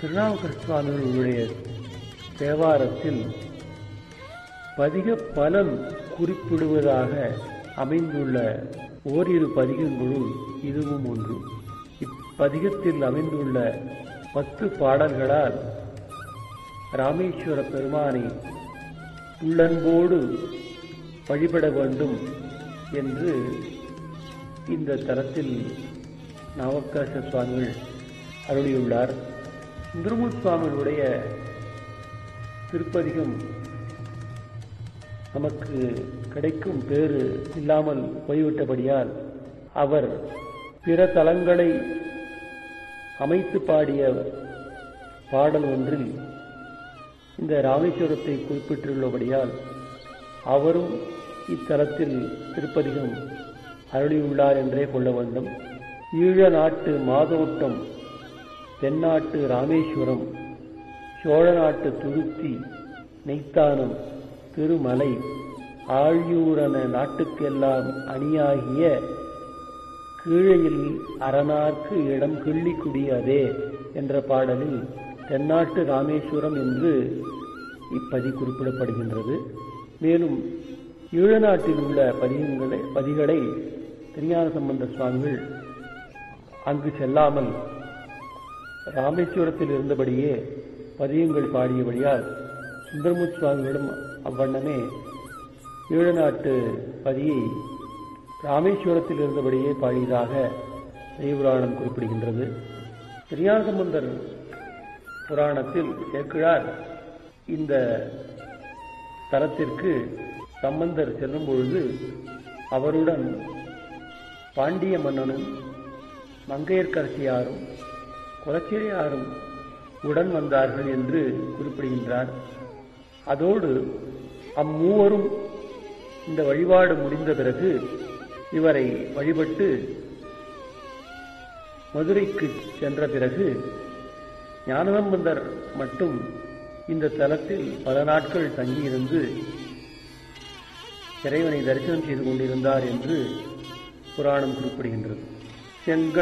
திருநாவுக்கர சுவாமிகளுடைய தேவாரத்தில் பதிக பலன் குறிப்பிடுவதாக அமைந்துள்ள ஓரிரு பதிகங்களுள் இதுவும் ஒன்று இப்பதிகத்தில் அமைந்துள்ள பத்து பாடல்களால் ராமேஸ்வர பெருமானை உள்ளன்போடு வழிபட வேண்டும் என்று இந்த தலத்தில் நாவக்காச சுவாமிகள் அருளியுள்ளார் சுந்தரமூர் சுவாமிகளுடைய திருப்பதிகம் நமக்கு கிடைக்கும் பேறு இல்லாமல் போய்விட்டபடியால் அவர் பிற தலங்களை அமைத்து பாடிய பாடல் ஒன்றில் இந்த ராமேஸ்வரத்தை குறிப்பிட்டுள்ளபடியால் அவரும் இத்தலத்தில் திருப்பதிகம் அருளியுள்ளார் என்றே கொள்ள வேண்டும் ஈழ நாட்டு மாதோட்டம் தென்னாட்டு ராமேஸ்வரம் சோழ நாட்டு துருத்தி நெய்த்தானம் திருமலை ஆழியூரன நாட்டுக்கெல்லாம் அணியாகிய கீழையில் அரணார்க்கு இடம் கிள்ளிக்குடி அதே என்ற பாடலில் தென்னாட்டு ராமேஸ்வரம் என்று இப்பதி குறிப்பிடப்படுகின்றது மேலும் ஈழநாட்டில் உள்ள பதிகங்களை பதிகளை திருஞான சம்பந்த சுவாமிகள் அங்கு செல்லாமல் ராமேஸ்வரத்தில் இருந்தபடியே பதியங்கள் பாடியபடியால் சுந்தரமுத் சுவாமிகளும் அவ்வண்ணமே ஈழநாட்டு பதியை ராமேஸ்வரத்தில் இருந்தபடியே பாடியதாக தெய்வபுராணம் குறிப்பிடுகின்றது திருஞானசம்பந்தர் புராணத்தில் சேக்கிழார் இந்த தலத்திற்கு சம்பந்தர் செல்லும் பொழுது அவருடன் பாண்டிய மன்னனும் மங்கையர்க்கரசியாரும் குலச்சிறையாரும் உடன் வந்தார்கள் என்று குறிப்பிடுகின்றார் அதோடு அம்மூவரும் இந்த வழிபாடு முடிந்த பிறகு இவரை வழிபட்டு மதுரைக்கு சென்ற பிறகு ஞானசம்பந்தர் மட்டும் இந்த தலத்தில் பல நாட்கள் தங்கியிருந்து இறைவனை தரிசனம் செய்து கொண்டிருந்தார் என்று புராணம் குறிப்பிடுகின்றது செங்க